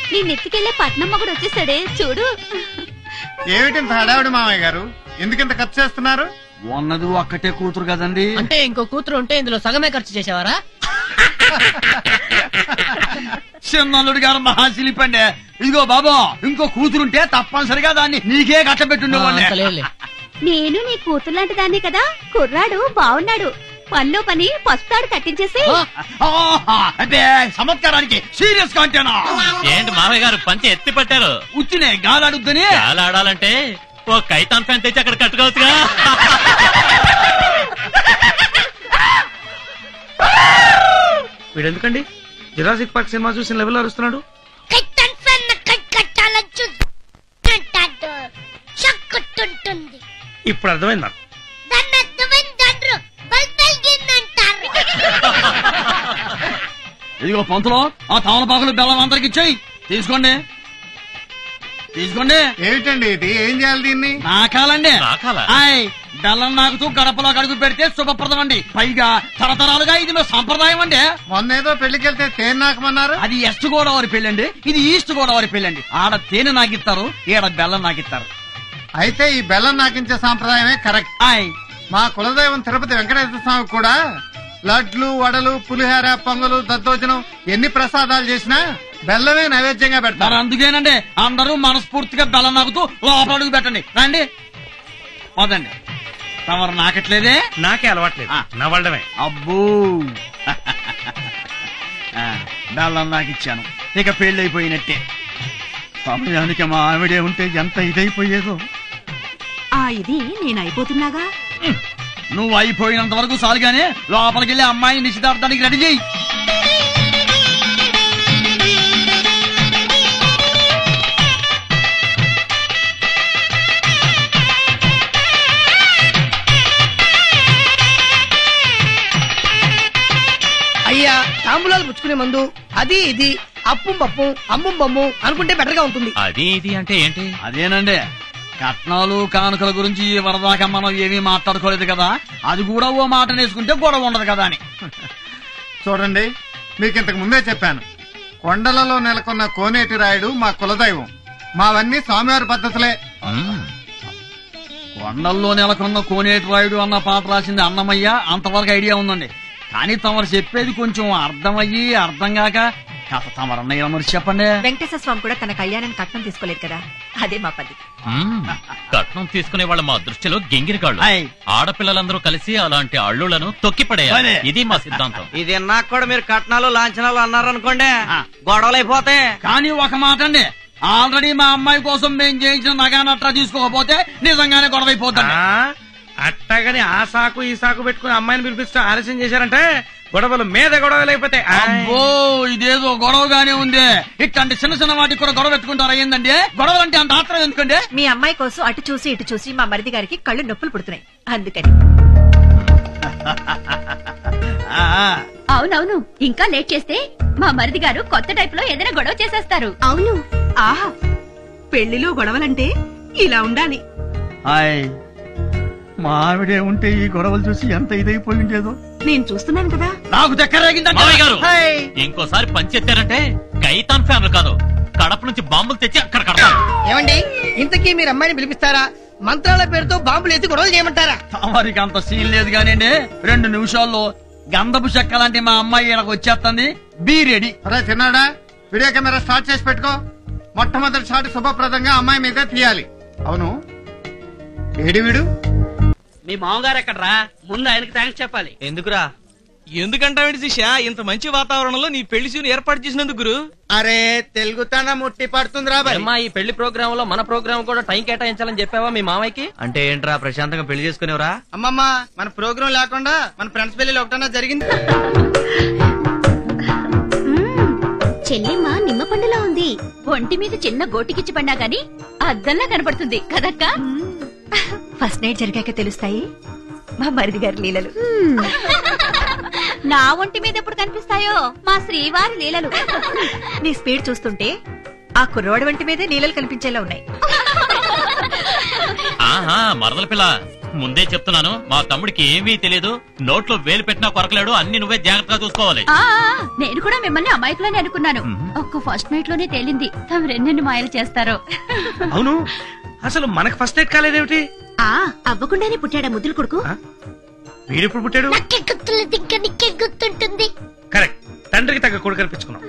నీ నెత్తికెళ్లే పట్నం మొగుడు వచ్చేసాడే చూడు ఏమిటింత హడావిడి మామయ్య గారు ఎందుకింత ఖర్చు చేస్తున్నారు ఉన్నది ఒక్కటే కూతురు కదండి అంటే ఇంకో కూతురు ఉంటే ఇందులో సగమే ఖర్చు చేసేవారా చిన్నల్లుడు గారు మహాశిలిపండి ఇదిగో బాబా ఇంకో కూతురుంటే తప్పనిసరిగా దాన్ని నీకే కట్టబెట్టుండేవాడిని అంతలేదులే. నేను నీ కూతురు లాంటి దాన్ని కదా కుర్రాడు బాగున్నాడు పనిలో పని పస్తాడు కట్టించేసి ఆ, ఆహా, అబ్బే చమత్కారానికి సీరియస్ గా అంటేనా ఏంటి మామయ్య గారు పంచి ఎత్తి పట్టారు ఉత్తినే గాలాడుద్దని చాలా ఆడాలంటే ఓ కైతాన్ ఫ్యాన్ తెచ్చి అక్కడ కట్టుకోవచ్చుగా వీడు ఎందుకండి జురాసిక్ పార్క్ సినిమా చూసిన లెవెల్ అరుస్తున్నాడు కట్టన్ ఫన్న కట్టాలని చూస్తుంటాడు చక్కుతుంటుంది ఇప్పుడు అర్థమైంది నాకు దాన్ని అర్థమైందండ్రు బల్బల్గిందంటారు ఇదిగో పంతులో ఆ తమలపాకులు బెల్లం అందరికి ఇచ్చేయి తీసుకోండి తీసుకోండి ఏమిటండి ఇది ఏం చేయాలి దీన్ని నాకాలండి నాకాలా? ఆయ్ బెల్లం నాకుతూ గడపలో అడుగు పెడితే శుభప్రదం అండి పైగా తరతరాలుగా ఇది మా సంప్రదాయం అండి మొన్న ఏదో పెళ్లికెళ్తే తేను నాకమన్నారు అది ఎస్ట్ గోదావరి పెళ్ళండి ఇది ఈస్ట్ గోదావరి పెళ్ళండి ఆడ తేనె నాకిస్తారు ఈడ బెల్లం నాకిస్తారు అయితే ఈ బెల్లం నాకించే సాంప్రదాయమే కరెక్ట్ ఆయ్ మా కులదైవం తిరుపతి వెంకటేశ్వర స్వామి కూడా లడ్లు వడలు పులిహార పొంగలు దద్దోజనం ఎన్ని ప్రసాదాలు చేసినా బెల్లమే నైవేద్యంగా మరి పెడతారు అందుకేనండి అందరూ మనస్ఫూర్తిగా బెల్లం నాకుతూ లోపల అడుగు పెట్టండి రండి పోదండి తమరు నాకట్లేదే నాకే అలవాట్లేదు ఆ. నవ్వడమే అబ్బో ఆ, బెల్లం నాకు ఇచ్చాను ఇక పెళ్ళైపోయినట్టే సమయానికి మా ఆవిడే ఉంటే ఎంత ఇదైపోయేదో ఆ ఇది నేను అయిపోతున్నాగా నువ్వు అయిపోయినంత వరకు చాలుగానే లోపలికి వెళ్ళి అమ్మాయిని నిశ్చితార్థానికి రెడీ చేయి అయ్యా తాంబూలాలు పుచ్చుకునే ముందు అది ఇది అప్పుం పప్పు అమ్ముం బొమ్ము అనుకుంటే బెటర్ గా ఉంటుంది అది ఇది అంటే ఏంటి అదేనండి కట్నాలు కానుకల గురించి ఈ వరదాకా మనం ఏమీ మాట్లాడుకోలేదు కదా అది కూడా ఓ మాట నేసుకుంటే గొడవ ఉండదు కదా అని చూడండి మీకు ఇంతకు ముందే చెప్పాను కొండలలో నెలకొన్న కోనేటి రాయుడు మా కులదైవం మావన్నీ స్వామివారి పద్ధతులే మ్మ్. కొండల్లో నెలకొన్న కోనేటి రాయుడు అన్న పాట రాసింది అన్నమయ్య అంతవరకు ఐడియా ఉందండి కానీ తమరు చెప్పేది కొంచెం అర్థమయ్యి అర్థం కాక కథ తమరన్నయ్య మరి చెప్పండి వెంకటేశ్వర స్వామి కూడా తన కళ్యాణాన్ని కట్నం తీసుకోలేదు కదా అదే మా పద్ధతి మ్మ్. కట్నం తీసుకునే వాళ్ళ మా దృష్టిలో గింగిరిగాళ్ళు ఆయ్. ఆడపిల్లలందరూ కలిసి అలాంటి అల్లులను తొక్కిపడేయాలి భలే. ఇది మా సిద్ధాంతం ఇది నాకు కూడా మీరు కట్నాలు లాంఛనాలు అన్నారనుకోండి ఆ. గొడవలు అయిపోతాయి కానీ ఒక మాట అండి ఆల్రెడీ మా అమ్మాయి కోసం మేము చేయించిన నగానట్రా తీసుకోకపోతే నిజంగానే గొడవ అయిపోతుంది ఆ, అట్టగని ఆ సాకు ఈ సాకు పెట్టుకుని అమ్మాయిని పిలిపిస్తూ ఆలస్యం చేశారంటే గొడవలు మీద గొడవలు అయిపోతాయి ఆయ్. అబ్బో ఇదేదో గొడవగానే ఉంది ఇట్లాంటి చిన్న చిన్న వాటికి కూడా గొడవ పెట్టుకుంటారా ఏందండి గొడవలు అంటే అంత ఆత్రం ఎందుకండి మీ అమ్మాయి కోసం అటు చూసి ఇటు చూసి మా మరిది గారికి కళ్ళు నొప్పులు పుడుతున్నాయి అందుకని ఆ, ఆ. అవునవును ఇంకా లేట్ చేస్తే మా మరిది గారు కొత్త టైప్ లో ఏదైనా గొడవ చేసేస్తారు అవును ఆహా పెళ్లిలో గొడవలంటే ఇలా ఉండాలి హాయ్ మా ఆవిడే ఉంటే ఈ గొడవలు చూసి ఎంత ఇదైపోయి ఉండేదో నేను చూస్తున్నాను కదా నాకు దక్కరేగిందంటే మామయ్య గారు హాయ్. ఇంకోసారి పంచెత్తారంటే కైతాన్ ఫ్యామిలీ కాదు కడప నుంచి బాంబులు తెచ్చి అక్కడ కడతాను ఏమండి ఇంతకీ మీరు అమ్మాయిని పిలిపిస్తారా మంత్రాల పేరుతో బాంబులు ఎత్తి గొడవలు చేయమంటారా తమరికి అంత సీన్ లేదు కానివ్వండి రెండు నిమిషాల్లో గంధపు చెక్క లాంటి మా అమ్మాయి ఈడకు వచ్చేస్తుంది బీ రెడీ అరే చిన్నాడా వీడియో కెమెరా స్టార్ట్ చేసి పెట్టుకో మొట్టమొదటి షాట్ శుభప్రదంగా అమ్మాయి మీద తీయాలి అవును ఏడి వీడు మీ మామగారు ఎక్కడరా ముందు ఆయనకి థ్యాంక్స్ చెప్పాలి ఎందుకురా ఎందుకంటావేంటి శిష్య ఇంత మంచి వాతావరణంలో నీ పెళ్లి సీన్ ఏర్పాటు చేసినందుకు గురు అరే తెలుగుతన ముట్టి పడుతుందిరా బాయ్ అమ్మా ఈ పెళ్లి ప్రోగ్రామ్ లో మన ప్రోగ్రామ్ కూడా టైం కేటాయించాలని చెప్పావా మీ మామయ్యకి అంటే ఏంట్రా ప్రశాంతంగా పెళ్లి చేసుకునేవరా అమ్మమ్మ మన ప్రోగ్రాం లేకుండా మన ఫ్రెండ్స్ పెళ్లి ఒకటన్నా జరిగింది చెల్లెమ్మ నిమ్మ పండులా ఉంది ఒంటి మీద చిన్న గోటికిచ్చి పడినా గాని అద్దంలా కనపడుతుంది కదక్కా ఫస్ట్ నైట్ జరిగాక తెలుస్తాయి మా మరిది గారి లీలలు నా ఒంటి మీద ఎప్పుడు కనిపిస్తాయో మా శ్రీవారి లీలలు నీ స్పీడ్ చూస్తుంటే ఆ కుర్రవాడి వంటి మీదే లీలలు కనిపించేలా ఉన్నాయి ఆహా మరదల పిల్ల ముందే చెప్తున్నాను మా తమ్ముడికి ఏమీ తెలియదు నోట్లో వేలు పెట్టినా కొరకలేడు అన్ని నువ్వే జాగ్రత్తగా చూసుకోవాలి ఆ ఆ, నేను కూడా మిమ్మల్ని అమాయకులని అనుకున్నాను ఒక్క ఫస్ట్ నైట్ లోనే తేలింది తమ రెండెన్ని మాయలు చేస్తారో అవును అసలు మనకు ఫస్ట్ ఎయిడ్ కాలేదేమిటి ఆ అవ్వకుండానే పుట్టాడా ముద్దులు కొడుకు వీడెప్పుడు పుట్టాడు నాకే గుర్తులేదు ఇంకా నీకే గుర్తుంటుంది కరెక్ట్ తండ్రికి తగ్గ కొడుకు కనిపించుకున్నాం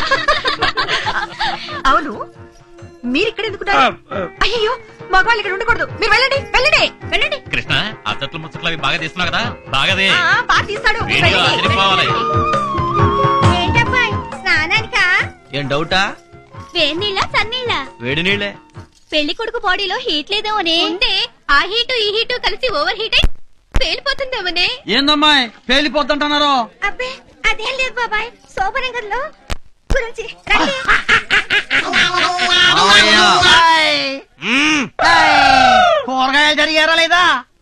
అవును మీరు ఇక్కడ ఆ, ఎందుకున్నారు ఆ, అయ్యో మగవాళ్ళు ఇక్కడ ఉండకూడదు మీరు వెళ్ళండి వెళ్ళండి వెళ్ళండి కృష్ణ అద్దట్లు ముచ్చట్లు అవి బాగా తీస్తున్నావు కదా బాగాదే ఆ, బాగా తీస్తాడు మీరు వీడియో వెళ్ళండి. అదిరిపోవాలి ఏంటబ్బాయ్ స్నానానికా ఏం డౌటా వేడినీళ్ళ సన్నీళ్ళ వేడి నీళ్ళే పెళ్లి కొడుకు బాడీలో హీట్ లేదేమోనే ఉందే ఆ హీటు ఈ హీటు కలిసి ఓవర్ హీట్ అయి పేలిపోతుందేమోనే ఏందమ్మాయి పేలిపోతుంటున్నారు అబ్బే అదేం లేదు బాబాయ్ శోభనగర్లో గురించి కూరగాయలు జరిగారా లేదా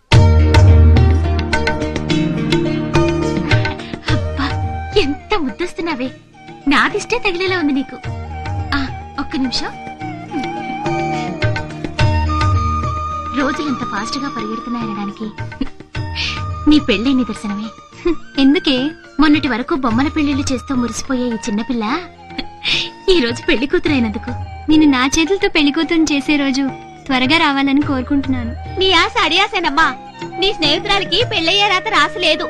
అబ్బా ఎంత ముద్దస్తున్నావే నాదిష్టే తగిలేలా ఉంది నీకు ఆ ఒక్క నిమిషం రోజులెంత ఫాస్ట్ గా పరిగెడుతున్నాయనడానికి నీ పెళ్ళే నిదర్శనమే ఎందుకే మొన్నటి వరకు బొమ్మల పెళ్లిళ్లు చేస్తూ మురిసిపోయే ఈ చిన్నపిల్ల ఈ రోజు పెళ్లి కూతురైనందుకు నేను నా చేతులతో పెళ్లి కూతురు చేసే రోజు త్వరగా రావాలని కోరుకుంటున్నాను నీ ఆశ అడియాసేనమ్మా నీ స్నేహితురాలకి పెళ్ళయ్యే రాత రాసలేదు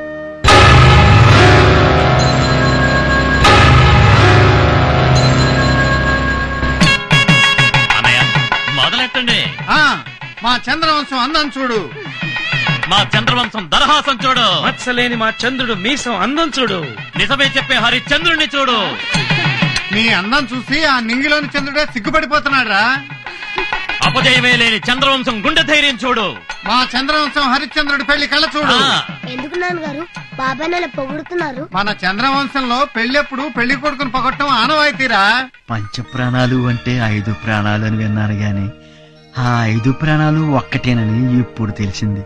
అన్నయ్య మొదలెట్టండి ఆ, మా చంద్రవంశం అందం చూడు మా చంద్రవంశం దరహాసం చూడు మత్సలేని మా చంద్రుడు మీసం అందం చూడు నిజమే చెప్పే హరిశ్చంద్రుణ్ణి చూడు నీ అందం చూసి ఆ నింగిలోని చంద్రుడే సిగ్గుపడిపోతున్నాడు రా అపజయమే లేని చంద్రవంశం గుండె ధైర్యం చూడు మా చంద్రవంశం హరిశ్చంద్రుడి పెళ్లి కళ్ళ చూడు ఆ, ఎందుకు నాన్నగారు బాబాయ్ నన్ను పొగుడుతున్నారు మన చంద్రవంశంలో పెళ్ళెప్పుడు పెళ్లి కొడుకుని పొగట్టం ఆనవాయితీరా పంచ ప్రాణాలు అంటే ఐదు ప్రాణాలు అని విన్నాను గాని ఆ ఐదు ప్రాణాలు ఒక్కటేనని ఇప్పుడు తెలిసింది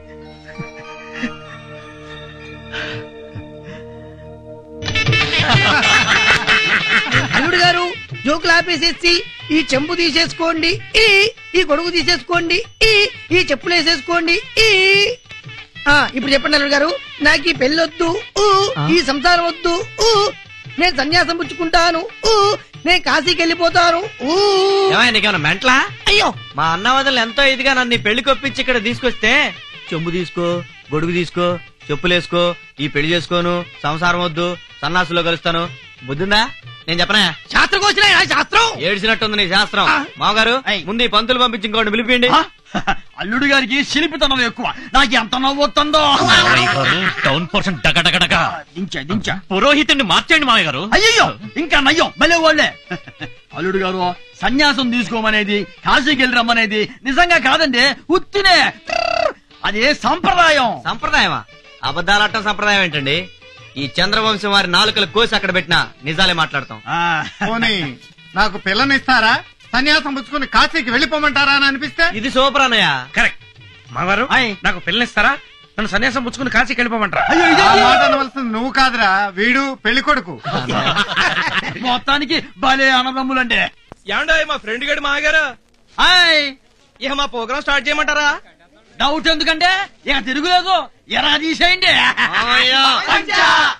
అల్లుడు గారు జోకులు ఆపేసేసి ఈ చెంబు తీసేసుకోండి ఈ ఈ గొడుగు తీసేసుకోండి ఈ ఈ చెప్పులు వేసేసుకోండి ఈ ఆ ఇప్పుడు చెప్పండి అల్లుడు గారు నాకు ఈ పెళ్ళొద్దు ఊ, ఈ సంసారం వద్దు ఊ, నేను సన్యాసం పుచ్చుకుంటాను ఊ, నేను కాశీకి వెళ్ళిపోతాను ఊ. ఏమైనా నీకేమన్నా మెంట్లా అయ్యో మా అన్న వదలు ఎంతో ఇదిగా నన్ను ఈ పెళ్లి కొప్పించి ఇక్కడ తీసుకొస్తే చెంబు తీసుకో గొడుగు తీసుకో చెప్పులేసుకో ఈ పెళ్లి చేసుకోను సంసారం వద్దు సన్నాసులో కలుస్తాను బుద్ధిందా నేను చెప్పనా శాస్త్రం కోసిన శాస్త్రం ఏడ్చినట్టుంది నీ శాస్త్రం మామగారు ముందు ఈ పంతులు పంపించి ఇంకోటి పిలిపిండి ఆ? అల్లుడు గారికి శిల్పితనం ఎక్కువ నాకు ఎంత నవ్వుతుందో మామయ్య గారు, టౌన్ పోర్షన్ డగ డగ డగ దించా దించా పురోహితుడిని మార్చేయండి మామయ్య గారు అయ్యో ఇంకా నయ్యం భలే వాళ్ళే అల్లుడు గారు సన్యాసం తీసుకోమనేది కాశీకి వెళ్ళి రమ్మనేది నిజంగా కాదండి ఉత్తినే అదే సంప్రదాయం సంప్రదాయమా అబద్ధాలట్టం సంప్రదాయం ఏంటండి ఈ చంద్రవంశం వారి నాలుకలు కోసి అక్కడ పెట్టినా నిజాలే మాట్లాడతాం ఆ, పోనీ నాకు పిల్లనిస్తారా సన్యాసం పుచ్చుకుని కాశీకి వెళ్ళిపోమంటారా అని అనిపిస్తే ఇది సూపర్ అన్నయ్య కరెక్ట్ మావారు ఆయ్. నాకు పిల్లనిస్తారా నన్ను సన్యాసం పుచ్చుకుని కాశీకి వెళ్ళిపోమంటారా అయ్యో ఆ ఇదేంటి? మాట అనవలసింది నువ్వు కాదురా వీడు పెళ్లి కొడుకు మొత్తానికి భలే అన్నదమ్ములండి ఏమండో మా ఫ్రెండ్ గడి మాగారు హాయ్ ఇక మా ప్రోగ్రామ్ స్టార్ట్ చేయమంటారా డౌట్ ఎందుకంటే ఇక తిరుగులేదు ఎరా తీసేయండి మామయ్య. పంచా